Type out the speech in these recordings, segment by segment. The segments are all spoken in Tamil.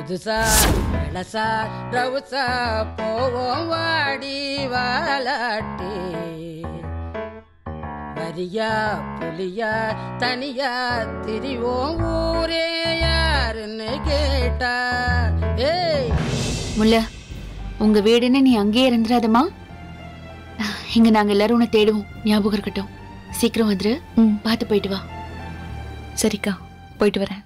புதுசா இளசா ரவுசா போவோம் வாடி வாலாட்டி வரியா புலியா தனியா திரிவோம் ஊரே யாருன்னு கேட்டா ஏய் முல்ல உங்க வீடுன்னு நீ அங்கேயே இருந்துடாதம்மா இங்க நாங்க எல்லாரும் உன்னை தேடுவோம் ஞாபகம் இருக்கட்டும் சீக்கிரம் வந்துரு ம் பார்த்து போயிட்டு வா சரிக்கா போயிட்டு வரேன்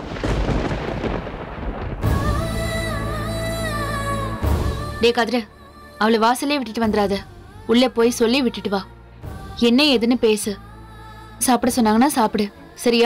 டே கதிர அவளை வாசலே விட்டுட்டு வந்துடாத உள்ளே போய் சொல்லி விட்டுட்டு வா என்ன ஏதுன்னு பேசு சாப்பிட சொன்னாங்கன்னா சாப்பிடு சரியா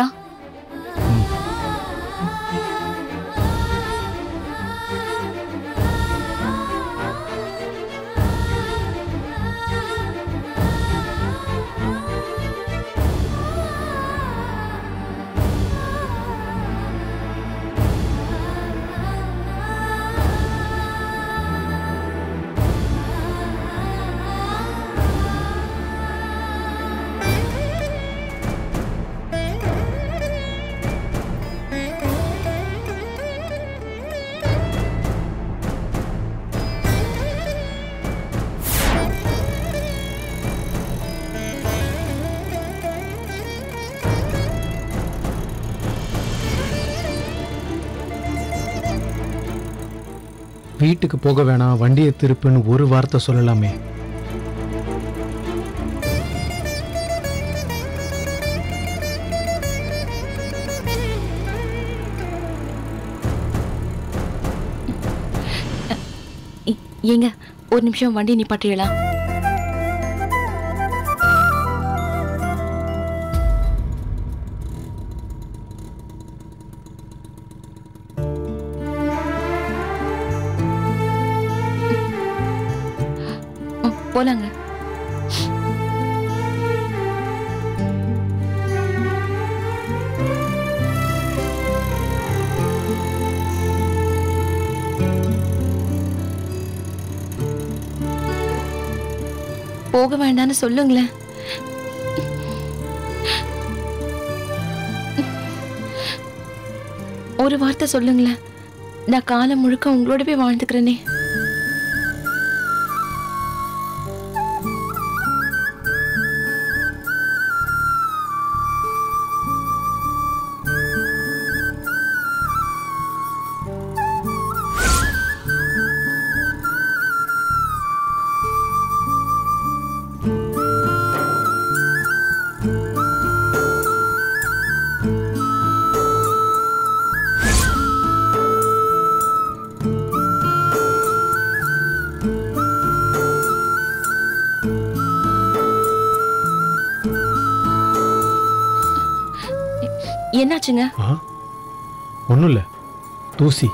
வீட்டுக்கு போக வேணாம் வண்டியை திருப்புன்னு ஒரு வார்த்தை சொல்லலாமே இ- ஏங்க ஒரு நிமிஷம் வண்டி நிப்பாட்டுறீங்களா ம், போலாங்க போக வேண்டாம்னு சொல்லுங்களேன் ஒரு வார்த்தை சொல்லுங்களேன் நான் காலம் முழுக்க உங்களோடவே வாழ்ந்துக்கிறேனே என்னாச்சுங்க ஆ ஒன்றும் இல்லை தூசி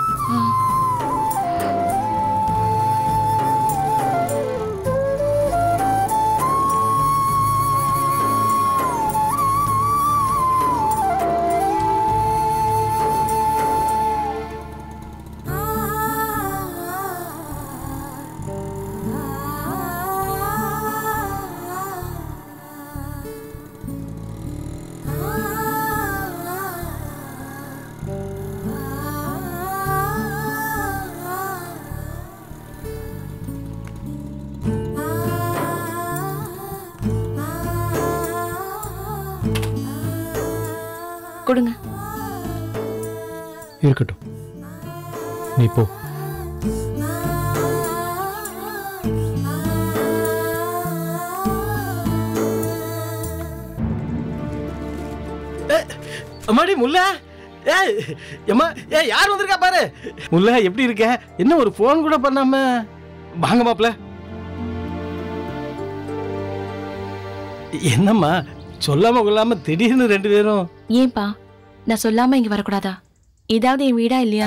கொடுங்க இருக்கட்டும் நீ போ அம்மாடி முல்ல ஏய் அம்மா ஏய் யார் வந்திருக்கா பாரு முல்ல எப்படி இருக்க என்ன ஒரு ஃபோன் கூட பண்ணாம வாங்க மாப்ள என்னம்மா சொல்லாம கொள்ளாம திடீர்னு ரெண்டு பேரும் ஏன்பா நான் சொல்லாம இங்க வரக்கூடாதா இதாவது என் வீடா இல்லையா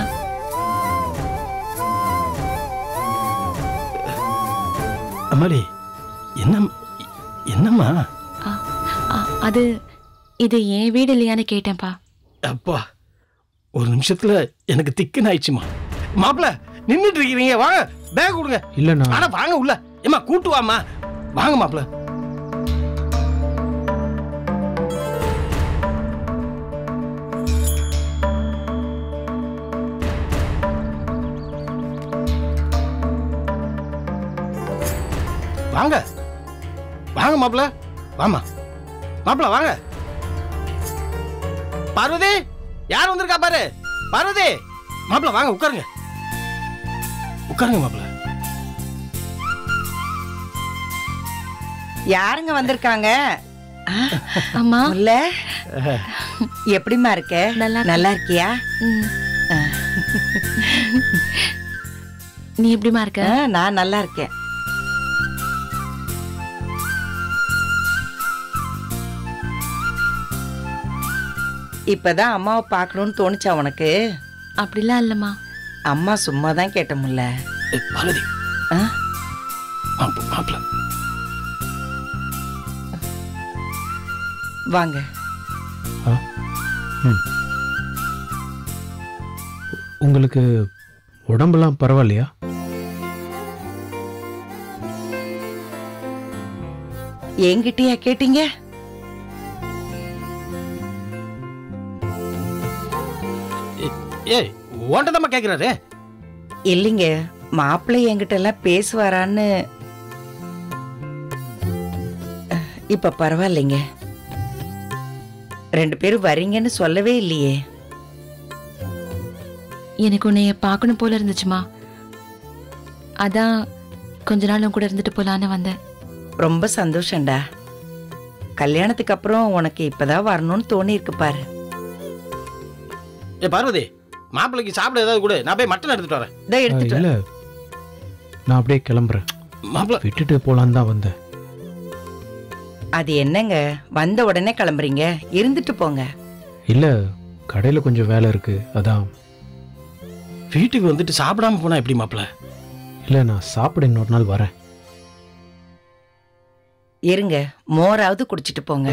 அம்மாடி என்ன என்னம்மா ஆ, ஆ, அது இது என் வீடு இல்லையான்னு கேட்டேன்ப்பா அப்பா ஒரு நிமிஷத்துல எனக்கு திக்குன்னு ஆயிடுச்சுமா மாப்பிள நின்னுட்டு இருக்கிறீங்க வாங்க பேக் கொடுங்க இல்லைண்ணா ஆனா வாங்க உள்ள ஏம்மா கூட்டு வாம்மா வாங்க மாப்பிள வாங்க வாங்க மாப்பிள வாமா மாப்பிள வாங்க பார்வதி யார் வந்திருக்கா பாரு பார்வதி மாப்பிள வாங்க உட்காருங்க உட்காருங்க மாப்பிள யாருங்க வந்திருக்காங்க அம்மா இல்ல எப்படிம்மா இருக்க நல்லா இருக்கேன். நல்லா இருக்கியா ம். நீ எப்படிமா இருக்க ஆ, நான் நல்லா இருக்கேன் இப்பதான் அம்மாவை பார்க்கணும்னு தோணுச்சா உனக்கு அப்படிலாம் இல்லம்மா அம்மா சும்மா தான் கேட்டமுல்ல ஏய், பார்வதி ஆ? மாப்பிள மாப்பிள வாங்க உங்களுக்கு உடம்பெல்லாம் பரவாயில்லையா என்கிட்டயா கேட்டீங்க ஏய் ஓண்டதாம்மா கேட்குறாரு இல்லைங்க மாப்பிள்ளை என்கிட்ட எல்லாம் பேசுவாரான்னு அஹ், இப்ப பரவாயில்லைங்க ரெண்டு பேரும் வரீங்கன்னு சொல்லவே இல்லையே எனக்கு உன்னைய பார்க்கணும் போல இருந்துச்சுமா அதான் கொஞ்ச நாள் உன் கூட இருந்துட்டு போலான்னு வந்தேன் ரொம்ப சந்தோஷம்டா கல்யாணத்துக்கு அப்புறம் உனக்கு இப்பதான் வரணும்னு தோணி இருக்கு பாரு ஏ பார்வதி மாப்பிள்ளைக்கு சாப்பிட ஏதாவது கூட நான் போய் மட்டன் எடுத்துட்டு வரேன் இதோ எடுத்துட்டு வா. இல்லை நான் அப்படியே கிளம்புறேன் மாப்பிள விட்டுட்டு போலான்னு தான் வந்தேன் அது என்னங்க வந்த உடனே கிளம்புறீங்க இருந்துட்டு போங்க இல்லை கடையில் கொஞ்சம் வேலை இருக்கு அதான் வீட்டுக்கு வந்துட்டு சாப்பிடாம போனா எப்படி மாப்பிள இல்லை நான் சாப்பிட இன்னொரு நாள் வரேன் இருங்க மோராவது குடிச்சிட்டு போங்க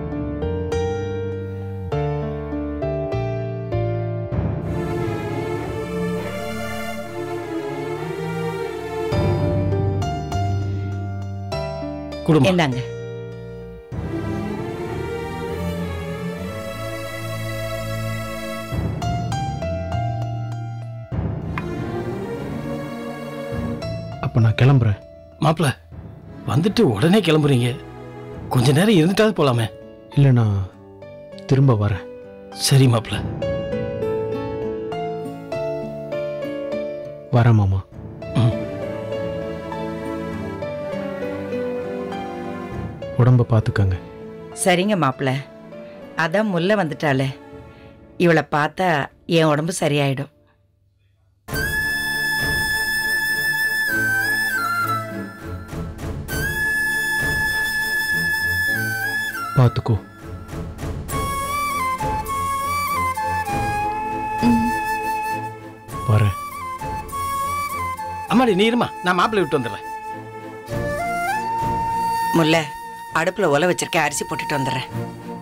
குடும்பம் என்னங்க அப்போ நான் கிளம்புறேன் மாப்பிள வந்துட்டு உடனே கிளம்புறீங்க கொஞ்ச நேரம் இருந்துட்டாவது போலாமே இல்லை நான் திரும்ப வரேன் சரி மாப்பிள வரேன் மாமா ம். உடம்ப பார்த்துக்கங்க சரிங்க மாப்பிள்ள அதான் முல்லை வந்துட்டாளே இவளை பார்த்தா என் உடம்பு சரியாயிடும் பார்த்துக்கோ வரேன் அம்மாடி நீ இருமா நான் மாப்பிள்ளை விட்டு வந்துடுறேன் முல்லை அடுப்புல ஒலை வச்சிருக்கேன் அரிசி போட்டுட்டு வந்துடுறேன்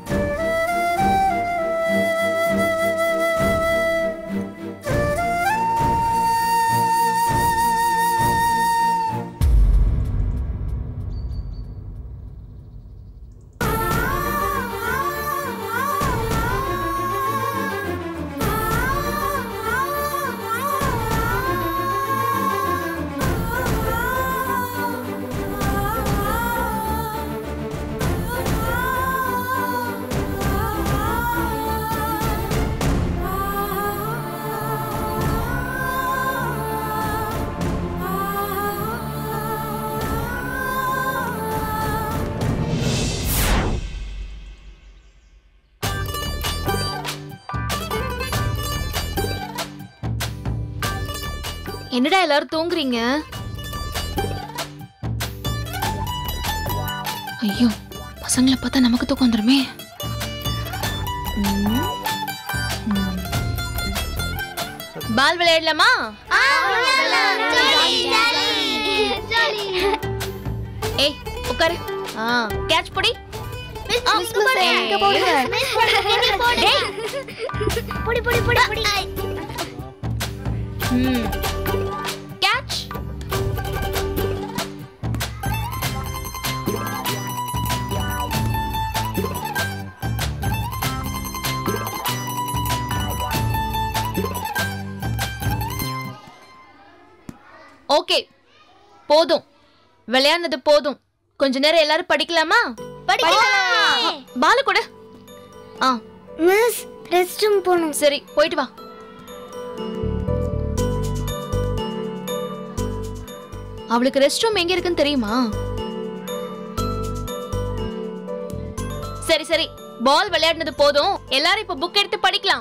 என்னடா எல்லாரும் தூங்குறீங்க ஐயோ பசங்களை பார்த்தா நமக்கு தூக்கம் வந்துருமே பால் விளையாடலாமா ஏய் உட்காரு கேட்ச் பொடி கேட்ச் ஓகே போதும் விளையாடுனது போதும் கொஞ்ச நேரம் எல்லாரும் படிக்கலாமா படிக்கலாம் பாலு கூட ஆ மிஸ் ரெஸ்ட் ரூம் போகணும் சரி போயிட்டு வா அவளுக்கு ரெஸ்ட் ரூம் எங்க இருக்குன்னு தெரியுமா சரி சரி பால் விளையாடுனது போதும் எல்லாரும் இப்ப புக் எடுத்து படிக்கலாம்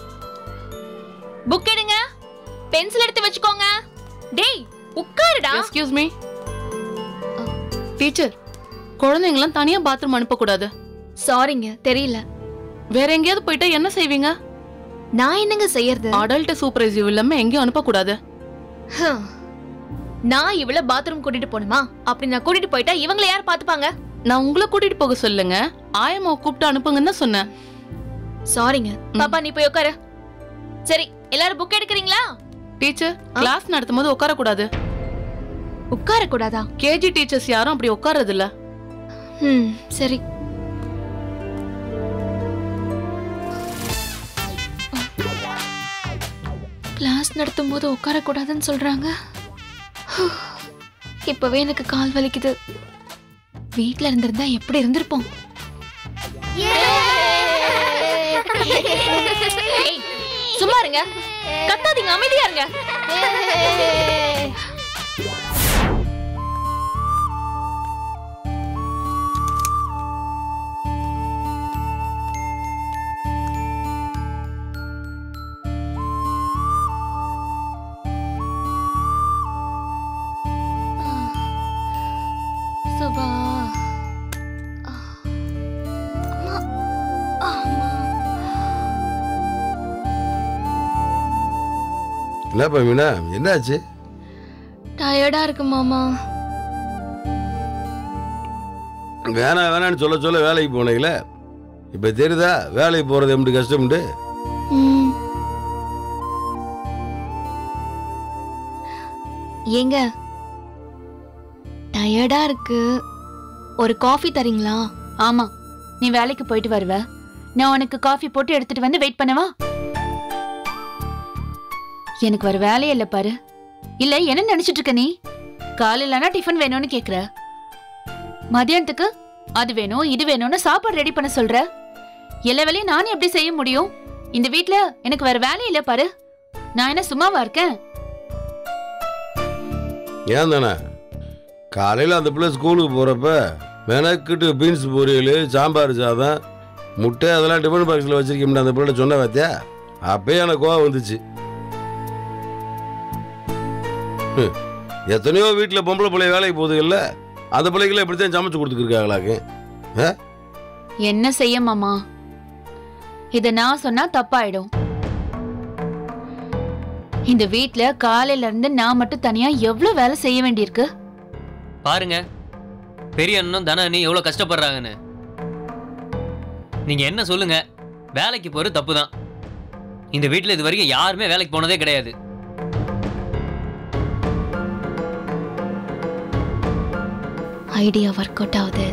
புக் எடுங்க பென்சில் எடுத்து வச்சுக்கோங்க டேய் உட்காருடா எக்ஸ்கியூஸ் மீ டீச்சர் குழந்தைங்களாம் தனியா பாத்ரூம் அனுப்பக்கூடாது சாரிங்க தெரியல வேற எங்கேயாவது போயிட்டா என்ன செய்வீங்க நான் என்னங்க செய்யறது அடல்ட் சூப்பர்வைசிவ் இல்லாம எங்கேயும் அனுப்பக்கூடாது ஹம். நான் இவள பாத்ரூம் கூட்டிட்டு போணுமா அப்படி நான் கூட்டிட்டு போயிட்டா இவங்கள யார் பாத்துப்பாங்க நான் உங்களை கூட்டிட்டு போக சொல்லுங்க ஆயம்மாவை கூப்பிட்டு அனுப்புங்கன்னு தான் சொன்னேன் சாரிங்க பாப்பா நீ போய் உட்காரு சரி எல்லாரும் புக் எடுக்கிறீங்களா டீச்சர் கிளாஸ் நடத்தும் போது உட்காரக்கூடாது உட்கார கூடாதா கேஜி டீச்சர்ஸ் யாரும் அப்படி உட்கார்றது இல்ல ம் சரி கிளாஸ் நடத்தும் போது உட்கார கூடாதுன்னு சொல்றாங்க இப்பவே எனக்கு கால் வலிக்குது வீட்ல இருந்திருந்தா எப்படி இருந்திருப்போம் ஏய், சும்மா இருங்க கத்தாதீங்க அமைதியா இருங்க சுபா என்னப்பா மீனா என்னாச்சு டயர்டா இருக்கு மாமா வேணாம் வேணான்னு சொல்ல சொல்ல வேலைக்கு போனீங்களே இப்போ தெரியுதா வேலைக்கு போகிறது எப்படி கஷ்டம்ட்டு ம். ஏங்க டயர்டா இருக்கு ஒரு காஃபி தரீங்களா ஆமா நீ வேலைக்கு போயிட்டு வருவ நான் உனக்கு காஃபி போட்டு எடுத்துட்டு வந்து வெயிட் பண்ணவா எனக்கு வர வேலையே இல்ல பாரு இல்ல என்ன நினைச்சிட்டு இருக்க நீ காலையிலனா டிஃபன் வேணும்னு கேக்குற மதியானத்துக்கு அது வேணும் இது வேணும்னு சாப்பாடு ரெடி பண்ண சொல்ற எல்லா வேலையும் நானே எப்படி செய்ய முடியும் இந்த வீட்ல எனக்கு வேற வேலையே இல்ல பாரு நான் என்ன சும்மாவா இருக்கேன் ஏன் தானே காலையில் அந்த பிள்ளை ஸ்கூலுக்கு போகிறப்ப மெனக்கிட்டு பீன்ஸ் பொரியல் சாம்பார் சாதம் முட்டை அதெல்லாம் டிஃபன் பாக்ஸில் வச்சிருக்கேன் அந்த பிள்ளை சொன்ன பார்த்தியா அப்பயே எனக்கு கோவம் வந்துச்சு ஹம், எத்தனையோ வீட்டில் பொம்பளை பிள்ளை வேலைக்கு போகுதுல்ல அந்த பிள்ளைகளை இப்படித்தான் சமைச்சு கொடுத்துருக்காங்களாக்கு என்ன செய்ய மாமா இத நான் சொன்னா தப்பாயிடும் இந்த வீட்ல காலையில இருந்து நான் மட்டும் தனியா எவ்வளவு வேலை செய்ய வேண்டியிருக்கு பாருங்க பெரிய அண்ணனும் தன அண்ணி எவ்வளவு கஷ்டப்படுறாங்கன்னு நீங்க என்ன சொல்லுங்க வேலைக்கு போறது தப்பு தான் இந்த வீட்ல இது வரைக்கும் யாருமே வேலைக்கு போனதே கிடையாது ஐடியா ஒர்க் அவுட் ஆகுது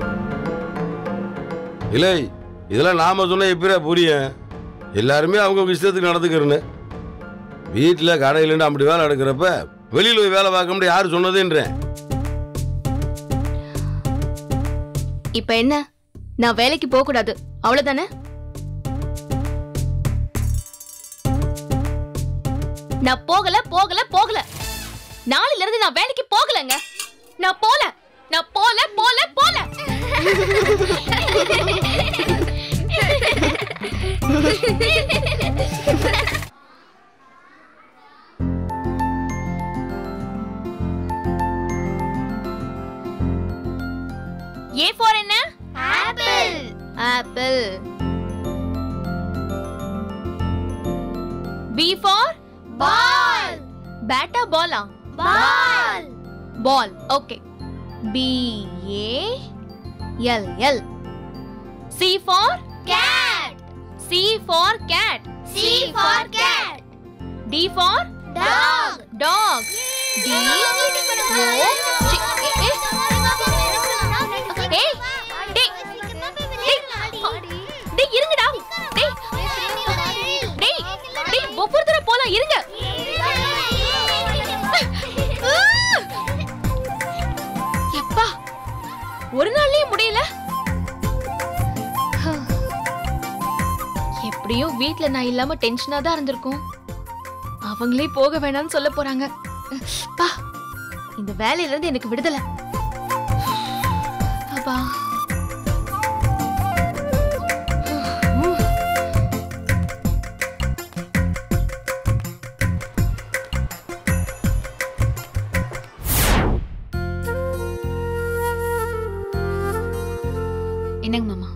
இல்லை இதெல்லாம் நாம சொன்ன எப்படியா புரியும் எல்லாருமே அவங்க இஷ்டத்துக்கு நடந்துக்கிறேன்னு வீட்டில் கடையிலன்னு அப்படி வேலை எடுக்கிறப்ப வெளியில் போய் வேலை பார்க்க முடியாது யார் சொன்னதுன்றேன் இப்ப என்ன நான் வேலைக்கு போக கூடாது அவ்வளவுதானே நான் போகல போகல போகல நாளையில இருந்து நான் வேலைக்கு போகலங்க நான் போல நான் போல போல போல ஏ ஃபார் என்ன apple apple B for ball பேட்டா பாலா ball ball okay B A L L C for cat C for cat C for cat D for dog dog D O C A ஏய் டேய் டேய் இருங்கடா டேய் டேய் டேய் ஒவ்வொரு தடவை போலாம் இருங்க ஒரு நாள்லயே முடியல எப்படியும் வீட்ல நான் இல்லாம டென்ஷனா தான் இருந்திருக்கும் அவங்களே போக வேணாம்னு சொல்ல போறாங்க பா இந்த வேலையில இருந்து எனக்கு விடுதலை அப்பா என்னங்க மாமா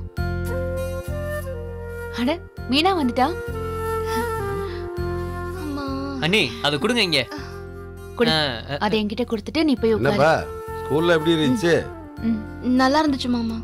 அட மீனா வந்துட்டா அம்மா அண்ணி அதை கொடுங்க இங்க கொடு. ஆ, ஆ, அதை என்கிட்ட கொடுத்துட்டு நீ போய் உட்காரு என்னப்பா ஸ்கூல்ல எப்படி இருந்துச்சு ம். நல்லா இருந்துச்சு மாமா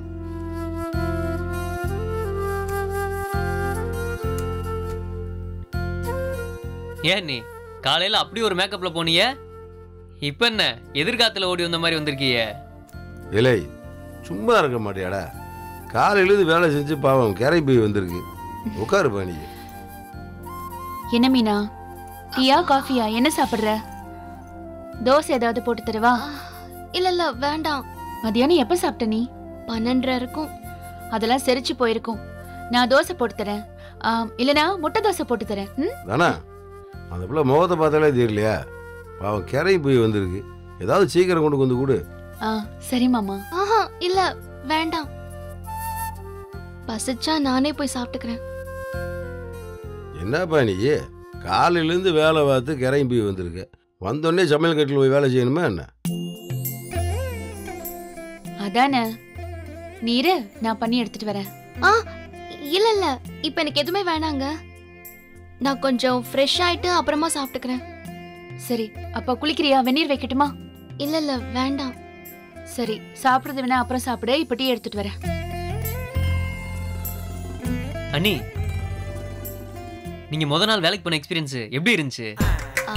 ஏன் நீ காலையில அப்படி ஒரு மேக்கப்ல போனீங்க இப்ப என்ன எதிர்காத்துல ஓடி வந்த மாதிரி வந்திருக்கீங்க இலை சும்மா இருக்க மாட்டியாடா காலையிலேருந்து வேலை செஞ்சு பாவம் கரை போய் வந்திருக்கு உட்காருப்பா நீ என்ன மீனா டீயா காஃபியா என்ன சாப்பிடுற தோசை ஏதாவது போட்டு தருவா இல்ல இல்ல வேண்டாம் மதியானம் எப்ப சாப்பிட்ட நீ பன்னெண்டரை இருக்கும் அதெல்லாம் செரிச்சு போயிருக்கும் நான் தோசை போட்டு தரேன் ஆம், இல்லனா முட்டை தோசை போட்டு தரேன் ம்? தானா அந்த பிள்ளை முகத்தை பார்த்தாலே தெரியலையா பாவம் கரை போய் வந்திருக்கு ஏதாவது சீக்கிரம் கொண்டு வந்து கொடு ஆ சரி மாமா ஆஹா இல்ல வேண்டாம் பசிச்சா நானே போய் சாப்பிட்டுக்கிறேன் என்னப்பா நீ காலையிலேருந்து வேலை பார்த்து கரையும் போய் வந்திருக்க வந்தோடனே சமையல் கட்டில் போய் வேலை செய்யணுமா என்ன அதானே நீரு நான் பண்ணி எடுத்துட்டு வரேன் ஆ இல்ல இல்ல இப்ப எனக்கு எதுவுமே வேணாங்க நான் கொஞ்சம் ஃப்ரெஷ் ஆயிட்டு அப்புறமா சாப்பிட்டுக்கிறேன் சரி அப்ப குளிக்கிறியா வெந்நீர் வைக்கட்டுமா இல்ல இல்ல வேண்டாம் சரி சாப்பிடுறது வேணா அப்புறம் சாப்பிடு இப்ப டீ எடுத்துட்டு வரேன் அண்ணி நீங்க முத நாள் வேலைக்கு போன எக்ஸ்பீரியன்ஸ் எப்படி இருந்துச்சு ஆ,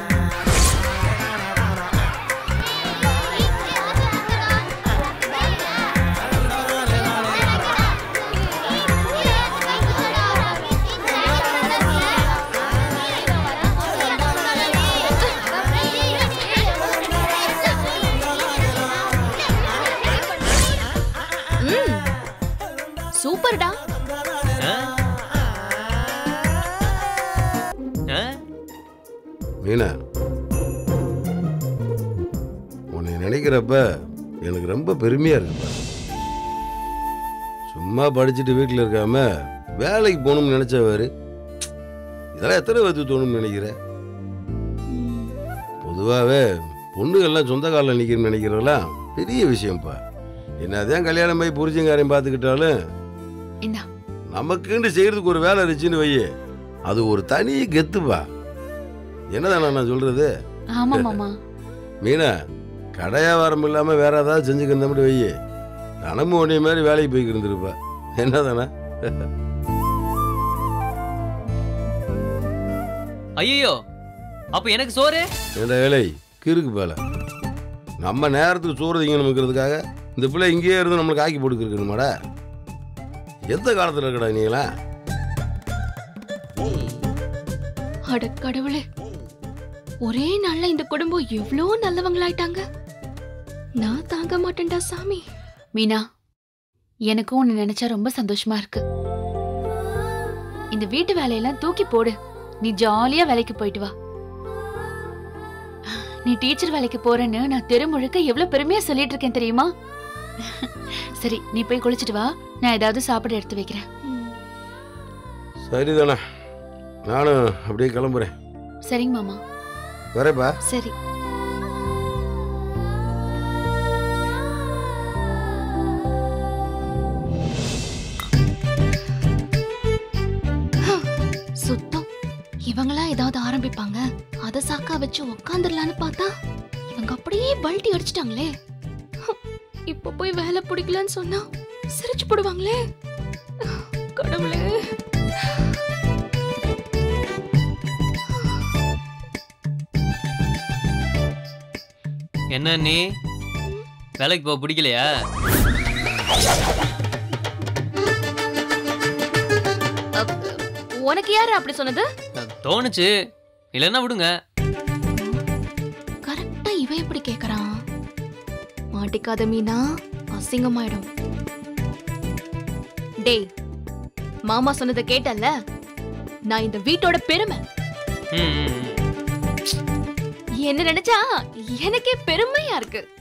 ம், சூப்பர்டா ஆ? ஆ? மீனா உன்னை நினைக்கிறப்ப எனக்கு ரொம்ப பெருமையா இருக்குப்பா சும்மா படிச்சுட்டு வீட்டில் இருக்காம வேலைக்கு போகணும்னு நினைச்சவாரு இதெல்லாம் எத்தனை பேர்த்துக்கு தோணும்னு நினைக்கிற பொதுவாகவே பொண்ணுகள்லாம் சொந்த காலில் நிற்கணும்னு நினைக்கிறதெல்லாம் பெரிய விஷயம்ப்பா என்னதான் கல்யாணம் போய் புரிச்சங்காரையும் பார்த்துக்கிட்டாலும் இந்தா நமக்குன்னு செய்யறதுக்கு ஒரு வேலை இருந்துச்சுன்னு வையே அது ஒரு தனி கெத்துப்பா என்னதானே நான் சொல்றது ஆமா மாமா மீனா கடை வியாபாரம் இல்லாம வேற ஏதாவது செஞ்சுக்கிற மாதிரி வையே தினமும் உடனே மாதிரி வேலைக்கு போய்க்கு இருந்திருப்பா என்னதானே ஐயோ அப்ப எனக்கு சோறு என்ன வேலை கிறுக்கு பேல நம்ம நேரத்துக்கு சோறு திங்கணுங்கிறதுக்காக இந்த பிள்ளை இங்கேயே இருந்து நம்மளுக்கு ஆக்கி போட்டு இருக்கணுமாடா எந்த காலத்தில் இருக்கடா நீங்களா அட கடவுளே ஒரே நாள்ல இந்த குடும்பம் எவ்வளோ நல்லவங்களாயிட்டாங்க நான் தாங்க மாட்டேன்டா சாமி மீனா எனக்கும் உன்னை நினைச்சா ரொம்ப சந்தோஷமா இருக்கு இந்த வீட்டு வேலையெல்லாம் தூக்கி போடு நீ ஜாலியா வேலைக்கு போயிட்டு வா நீ டீச்சர் வேலைக்கு போறேன்னு நான் தெரு முழுக்க எவ்வளவு பெருமையா சொல்லிட்டு இருக்கேன் தெரியுமா சரி நீ போய் குளிச்சிட்டு வா நான் ஏதாவது சாப்பிட எடுத்து வைக்கிறேன் சரிதானே நானும் அப்படியே கிளம்புறேன் சரிங்க மாமா வரேப்பா சரி சுத்தம் இவங்களா ஏதாவது ஆரம்பிப்பாங்க அத சாக்கா வச்சு உக்காந்துடலான்னு பார்த்தா இவங்க அப்படியே பல்ட்டி அடிச்சிட்டாங்களே ஹம், இப்ப போய் வேலை பிடிக்கலன்னு சொன்னா சிரிச்சு போடுவாங்களே கடவுளே என்ன நீ வேலைக்கு போக பிடிக்கலையா உனக்கு யாரு அப்படி சொன்னது தோணுச்சு இல்லைன்னா விடுங்க கரெக்டா இவன் எப்படி கேக்குறான் மாட்டிக்காத மீனா அசிங்கமாயிடும் டேய் மாமா சொன்னதை கேட்டல்ல நான் இந்த வீட்டோட பெருமை ம், ம், ம். என்ன நினைச்சா எனக்கே பெருமையா இருக்கு